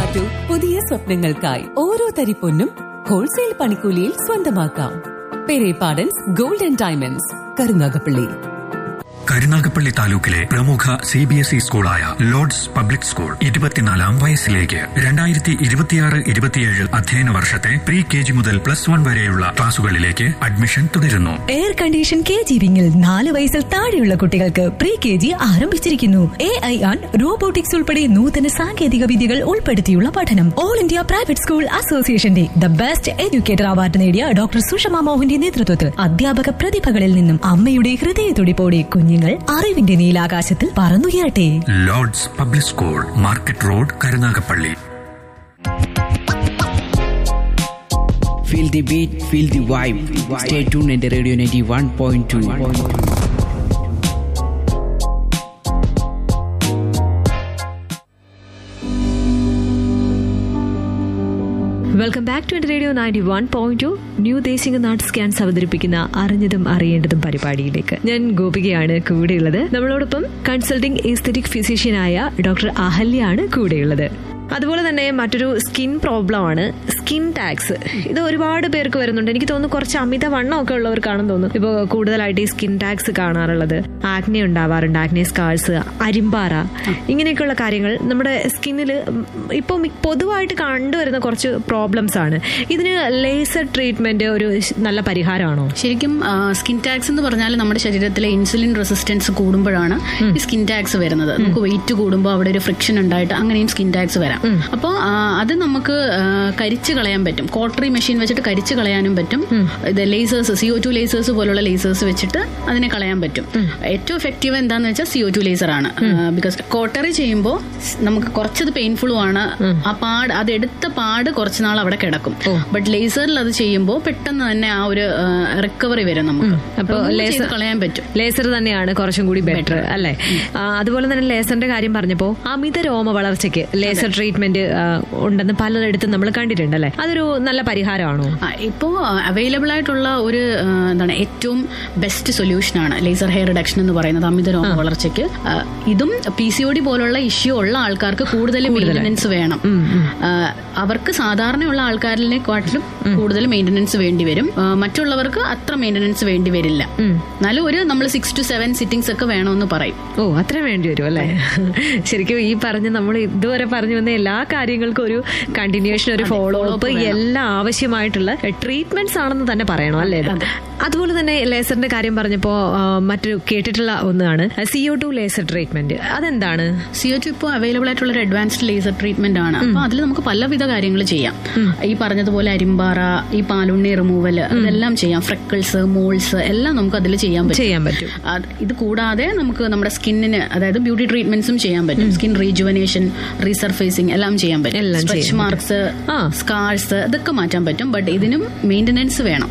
മാറ്റൂ പുതിയ സ്വപ്നങ്ങൾക്കായി ഓരോ തരി പൊന്നും ഹോൾസെയിൽ പണിക്കൂലിയിൽ സ്വന്തമാക്കാം Perepadans gold and diamonds Karunagappally Karunagappally താലൂക്കിലെ പ്രമുഖ സി ബി എസ് ഇ സ്കൂളായ ലോർഡ്സ് പബ്ലിക് സ്കൂൾ ഇരുപത്തിനാലാം വയസ്സിലേക്ക് രണ്ടായിരത്തി ഇരുപത്തിയാറ് ഇരുപത്തിയേഴ് അധ്യയന വർഷത്തെ പ്രീ കെ ജി മുതൽ പ്ലസ് വൺ വരെയുള്ള ക്ലാസുകളിലേക്ക് അഡ്മിഷൻ തുടരുന്നു എയർ കണ്ടീഷൻ കെ ജി വിങ്ങിൽ നാല് വയസ്സിൽ താഴെയുള്ള കുട്ടികൾക്ക് പ്രീ കെ ജി ആരംഭിച്ചിരിക്കുന്നു എ ഐ ആൻ റോബോട്ടിക്സ് ഉൾപ്പെടെ നൂതന സാങ്കേതിക വിദ്യകൾ ഉൾപ്പെടുത്തിയുള്ള പഠനം ഓൾ ഇന്ത്യ പ്രൈവറ്റ് സ്കൂൾ അസോസിയേഷന്റെ ദ ബെസ്റ്റ് എഡ്യൂക്കേറ്റർ അവാർഡ് നേടിയ ഡോക്ടർ സുഷമ മോഹന്റെ നേതൃത്വത്തിൽ അധ്യാപക പ്രതിഭകളിൽ നിന്നും അമ്മയുടെ ഹൃദയത്തുടിപ്പോടെ കുഞ്ഞുങ്ങൾ അറിവിന്റെ നീലാകാശത്തിൽ പറന്നുയരട്ടെ Lords public school market road Karunagappally Feel the beat, feel the vibe. Stay tuned at the Radio 91.2. Welcome back to എന്റെ radio ninety one point two new ദേശിക നാട് സ്കാൻസ് അവതരിപ്പിക്കുന്ന അറിഞ്ഞതും അറിയേണ്ടതും പരിപാടിയിലേക്ക് ഞാൻ ഗോപികയാണ് കൂടെയുള്ളത് നമ്മളോടൊപ്പം കൺസൾട്ടിംഗ് എസ്തറ്റിക് ഫിസിഷ്യനായ ഡോക്ടർ അഹല്യാണ് കൂടെയുള്ളത് അതുപോലെ തന്നെ മറ്റൊരു സ്കിൻ പ്രോബ്ലം ആണ് സ്കിൻ ടാക്സ് ഇത് ഒരുപാട് പേർക്ക് വരുന്നുണ്ട് എനിക്ക് തോന്നുന്നു കുറച്ച് അമിത വണ്ണമൊക്കെ ഉള്ളവർക്കാണെന്ന് തോന്നുന്നു ഇപ്പോൾ കൂടുതലായിട്ട് ഈ സ്കിൻ ടാക്സ് കാണാറുള്ളത് ആക്നെ ഉണ്ടാവാറുണ്ട് ആക്നെ സ്കാർസ് അരിമ്പാറ ഇങ്ങനെയൊക്കെയുള്ള കാര്യങ്ങൾ നമ്മുടെ സ്കിന്നിൽ ഇപ്പോൾ പൊതുവായിട്ട് കണ്ടുവരുന്ന കുറച്ച് പ്രോബ്ലംസ് ആണ് ഇതിന് ലേസർ ട്രീറ്റ്മെന്റ് ഒരു നല്ല പരിഹാരമാണോ ശരിക്കും സ്കിൻ ടാക്സ് എന്ന് പറഞ്ഞാൽ നമ്മുടെ ശരീരത്തിലെ ഇൻസുലിൻ റെസിസ്റ്റൻസ് കൂടുമ്പോഴാണ് ഈ സ്കിൻ ടാക്സ് വരുന്നത് നമുക്ക് വെയിറ്റ് കൂടുമ്പോൾ അവിടെ ഒരു ഫ്രിക്ഷൻ ഉണ്ടായിട്ട് അങ്ങനെയും സ്കിൻ ടാക്സ് വരാം അപ്പോൾ അത് നമുക്ക് ആ, കരിച്ച് കളയാൻ പറ്റും കോട്ടറി മെഷീൻ വെച്ചിട്ട് കരിച്ച് കളയാനും പറ്റും ഇത് ലേസേഴ്സ് സിഒ ടു ലേസേഴ്സ് പോലുള്ള ലേസേഴ്സ് വെച്ചിട്ട് അതിനെ കളയാൻ പറ്റും ഏറ്റവും എഫക്റ്റീവ് എന്താന്ന് വെച്ചാൽ സിഒ ടു ലേസർ ആണ് ബിക്കോസ് കോട്ടറി ചെയ്യുമ്പോൾ നമുക്ക് കുറച്ചത് പെയിൻഫുള്ളും ആണ് ആ പാട് അത് എടുത്ത പാട് കുറച്ച് നാൾ അവിടെ കിടക്കും ബട്ട് ലേസറിൽ അത് ചെയ്യുമ്പോൾ പെട്ടെന്ന് തന്നെ ആ ഒരു റിക്കവറി വരും നമുക്ക് അപ്പോൾ remove ലേസർ ചെയ്ത് കളയാൻ പറ്റും ലേസർ തന്നെയാണ് കുറച്ചും കൂടി ബെറ്റർ അല്ലേ ആ, അതുപോലെ തന്നെ ലേസറിന്റെ കാര്യം പറഞ്ഞപ്പോൾ അമിത രോമ വളർച്ചയ്ക്ക് ലേസർ ട്രീറ്റ്മെന്റ് ഉണ്ടെന്ന് പലയിടത്തും നമ്മൾ കണ്ടിട്ടുണ്ടല്ലേ അതൊരു നല്ല പരിഹാരമാണോ ആ, ഇപ്പോ അവൈലബിൾ ആയിട്ടുള്ള ഒരു ആ, എന്താണ് ഏറ്റവും ബെസ്റ്റ് സൊല്യൂഷൻ ആണ് ലേസർ ഹെയർ റിഡക്ഷൻ എന്ന് പറയുന്നത് അമിത രോമ വളർച്ചയ്ക്ക് ആ, ഇതും പി സി ഒ ഡി പോലുള്ള ഇഷ്യൂ ഉള്ള ആൾക്കാർക്ക് കൂടുതൽ മെയിൻ്റനൻസ് വേണം ആ, അവർക്ക് സാധാരണയുള്ള ആൾക്കാരിനെക്കാട്ടിലും കൂടുതൽ മെയിൻ്റനൻസ് വേണ്ടി വരും ആ, മറ്റുള്ളവർക്ക് അത്ര മെയിൻ്റനൻസ് വേണ്ടി വരില്ല എന്നാലും ഒരു നമ്മൾ സിക്സ് ടു സെവൻ സിറ്റിംഗ്സ് ഒക്കെ വേണമെന്ന് പറയും ഓ അത്ര വേണ്ടി വരും അല്ലേ ശരിക്കും ഈ പറഞ്ഞ നമ്മൾ ഇതുവരെ പറഞ്ഞു വന്ന എല്ലാ കാര്യങ്ങൾക്കും ഒരു കണ്ടിന്യൂഷൻ ഒരു ഫോളോ അപ്പ് എല്ലാം ആവശ്യമായിട്ടുള്ള ട്രീറ്റ്മെന്റ്സ് ആണെന്ന് തന്നെ പറയണം അല്ലേ ഇത്? അതുപോലെ തന്നെ ലേസറിന്റെ കാര്യം പറഞ്ഞപ്പോ ആ, മറ്റൊരു കേട്ടിട്ടുള്ള ഒന്നാണ് സിഒ ടു ലേസർ ട്രീറ്റ്മെന്റ് അതെന്താണ് സിഒ ടു ഇപ്പോൾ അവൈലബിൾ ആയിട്ടുള്ള ഒരു അഡ്വാൻസ്ഡ് ലേസർ ട്രീറ്റ്മെന്റ് ആണ് അപ്പൊ അതിൽ നമുക്ക് പലവിധ കാര്യങ്ങൾ ചെയ്യാം ഈ പറഞ്ഞതുപോലെ അരിമ്പാറ ഈ പാലുണ്ണി റിമൂവൽ ഇതെല്ലാം ചെയ്യാം ഫ്രെക്കിൾസ് മോൾസ് എല്ലാം നമുക്ക് അതിൽ ചെയ്യാൻ പറ്റും ചെയ്യാൻ പറ്റും അത് ഇത് കൂടാതെ നമുക്ക് നമ്മുടെ സ്കിന്നിന് അതായത് ബ്യൂട്ടി ട്രീറ്റ്മെന്റ്സും ചെയ്യാൻ പറ്റും സ്കിൻ റീജുവനേഷൻ റീസർഫേസിങ് എല്ലാം ചെയ്യാൻ പറ്റും എല്ലാം സ്ട്രെച്ച് ചെയ്യാൻ മാർക്സ് ആ. സ്കാർസ് ഇതൊക്കെ മാറ്റാൻ പറ്റും ബട്ട് ഇതിനും മെയിൻ്റനൻസ് വേണം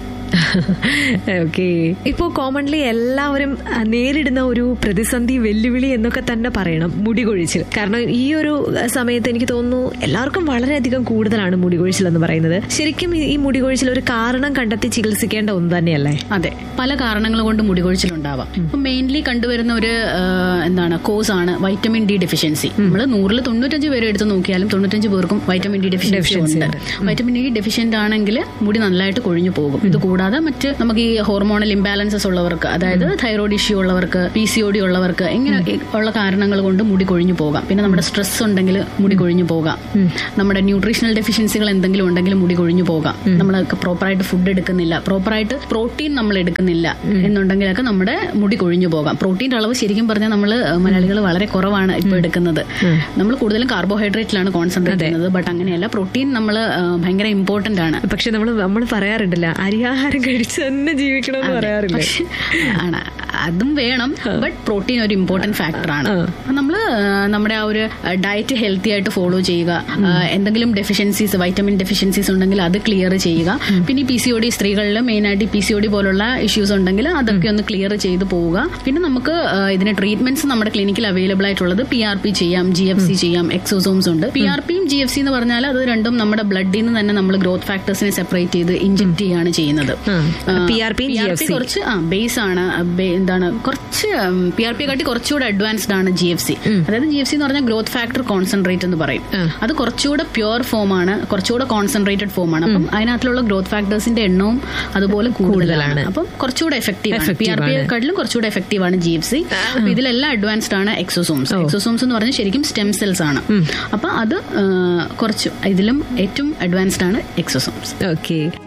ഓക്കെ ഇപ്പോ കോമൺലി എല്ലാവരും അഹ്, നേരിടുന്ന ഒരു പ്രതിസന്ധി വെല്ലുവിളി എന്നൊക്കെ തന്നെ പറയണം മുടി കൊഴിച്ചിൽ കാരണം ഈ ഒരു അഹ്, സമയത്ത് എനിക്ക് തോന്നുന്നു എല്ലാവർക്കും വളരെയധികം കൂടുതലാണ് മുടി കൊഴിച്ചിൽ എന്ന് പറയുന്നത് ശരിക്കും ഈ- ഈ മുടി കൊഴിച്ചിൽ ഒരു കാരണം കണ്ടെത്തി ചികിത്സിക്കേണ്ട ഒന്ന് തന്നെയല്ലേ അതെ പല കാരണങ്ങൾ കൊണ്ട് മുടി കൊഴിച്ചിലുണ്ടാവാം ഇപ്പൊ മെയിൻലി കണ്ടുവരുന്ന ഒരു ആ, എന്താണ് കോസ് ആണ് വൈറ്റമിൻ ഡി ഡെഫിഷ്യൻസി നമ്മൾ നൂറിൽ തൊണ്ണൂറ്റഞ്ച് പേരെ എടുത്ത് നോക്കിയാലും തൊണ്ണൂറ്റഞ്ച് പേർക്കും വൈറ്റമിൻ ഡി ഡെഫിഷ്യൻസി ഉണ്ട് വൈറ്റമിൻ ഡി ഡെഫിഷ്യന്റ് ആണെങ്കിൽ മുടി നല്ലതായിട്ട് കൊഴിഞ്ഞു പോകും ഇത് കൂടാതെ മറ്റ് നമുക്ക് ഈ ഹോർമോണൽ ഇംബാലൻസസ് ഉള്ളവർക്ക് അതായത് തൈറോയ്ഡ് ഇഷ്യൂ ഉള്ളവർക്ക് പി സി ഒ ഡി ഉള്ളവർക്ക് ഇങ്ങനെ ഉള്ള കാരണങ്ങൾ കൊണ്ട് മുടി കൊഴിഞ്ഞു പോകാം പിന്നെ നമ്മുടെ സ്ട്രെസ് ഉണ്ടെങ്കിൽ മുടി കൊഴിഞ്ഞു പോകാം നമ്മുടെ ന്യൂട്രീഷണൽ ഡെഫിഷ്യൻസികൾ എന്തെങ്കിലും ഉണ്ടെങ്കിൽ മുടി കൊഴിഞ്ഞു പോകാം നമ്മൾ പ്രോപ്പറായിട്ട് ഫുഡ് എടുക്കുന്നില്ല പ്രോപ്പറായിട്ട് പ്രോട്ടീൻ നമ്മൾ എടുക്കുന്നില്ല എന്നുണ്ടെങ്കിലൊക്കെ നമ്മുടെ മുടി കൊഴിഞ്ഞു പോകാം പ്രോട്ടീൻ്റെ അളവ് ശരിക്കും പറഞ്ഞാൽ നമ്മൾ മലയാളികൾ വളരെ കുറവാണ് ഇപ്പോൾ എടുക്കുന്നത് നമ്മൾ കൂടുതലും കാർബോഹൈഡ്രേറ്റിലാണ് കോൺസെൻട്രേറ്റ് ചെയ്യുന്നത് ബട്ട് അങ്ങനെയല്ല പ്രോട്ടീൻ നമ്മൾ ഭയങ്കര ഇമ്പോർട്ടന്റ് ആണ് പക്ഷെ നമ്മൾ നമ്മൾ പറയാറുണ്ടല്ല അരിയാഹാരം കഴിച്ച് തന്നെ ജീവിക്കണം എന്ന് പറയാറില്ല പക്ഷെ ആണ് അതും വേണം ബട്ട് പ്രോട്ടീൻ ഒരു ഇമ്പോർട്ടന്റ് ഫാക്ടർ ആണ് നമ്മൾ നമ്മുടെ ആ ഒരു ഡയറ്റ് ഹെൽത്തി ആയിട്ട് ഫോളോ ചെയ്യുക ആ, എന്തെങ്കിലും ഡെഫിഷ്യൻസീസ് വൈറ്റമിൻ ഡെഫിഷ്യൻസീസ് ഉണ്ടെങ്കിൽ അത് ക്ലിയർ ചെയ്യുക പിന്നെ പി സി ഒ ഡി സ്ത്രീകളിൽ മെയിൻ ആയിട്ട് പി സി ഒ ഡി പോലുള്ള ഇഷ്യൂസ് ഉണ്ടെങ്കിൽ അതൊക്കെ ഒന്ന് ക്ലിയർ ചെയ്ത് പോവുക പിന്നെ നമുക്ക് ആ, ഇതിന് ട്രീറ്റ്മെന്റ്സ് നമ്മുടെ ക്ലിനിക്കിൽ അവൈലബിൾ ആയിട്ടുള്ളത് പി ആർ പി ചെയ്യാം ജി എഫ് സി ചെയ്യാം എക്സോസോംസ് ഉണ്ട് പി ആർ പിയും ജി എഫ് സി എന്ന് പറഞ്ഞാൽ അത് രണ്ടും നമ്മുടെ ബ്ലഡിൽ നിന്ന് തന്നെ നമ്മൾ ഗ്രോത്ത് ഫാക്ടേഴ്സിനെ സെപ്പറേറ്റ് ചെയ്ത് ഇഞ്ചെക്ട് ചെയ്യാണ് ചെയ്യുന്നത് ആ, PRP യും PRP GFC. കുറച്ച് ആ ബേസ് ആണ് എന്താണ് കുറച്ച് പി ആർ പി കാട്ടി കുറച്ചുകൂടെ അഡ്വാൻസ്ഡ് ആണ് ജി എഫ് സി അതായത് ജി എഫ് സി എന്ന് പറഞ്ഞാൽ ഗ്രോത്ത് ഫാക്ടർ കോൺസെൻട്രേറ്റ് എന്ന് പറയും അത് കുറച്ചുകൂടെ പ്യുവർ ഫോം ആണ് കുറച്ചുകൂടെ കോൺസെൻട്രേറ്റഡ് ഫോം ആണ് അപ്പം അതിനകത്തുള്ള ഗ്രോത്ത് ഫാക്ടേഴ്സിന്റെ എണ്ണവും അതുപോലെ കൂടുതലാണ് അപ്പം കുറച്ചുകൂടെ എഫക്റ്റീവ് ആണ് പി ആർ പി കാട്ടിലും കുറച്ചുകൂടെ എഫക്റ്റീവ് ആണ് ജി എഫ് സി അപ്പൊ ഇതിലെല്ലാം അഡ്വാൻസ്ഡ് ആണ് എക്സോസോംസ് എക്സോസോംസ് എന്ന് പറഞ്ഞാൽ ശരിക്കും സ്റ്റെം സെൽസ് ആണ് അപ്പൊ അത് ആ, കുറച്ച് ഇതിലും ഏറ്റവും അഡ്വാൻസ്ഡ് ആണ് എക്സോസോംസ് ഓക്കെ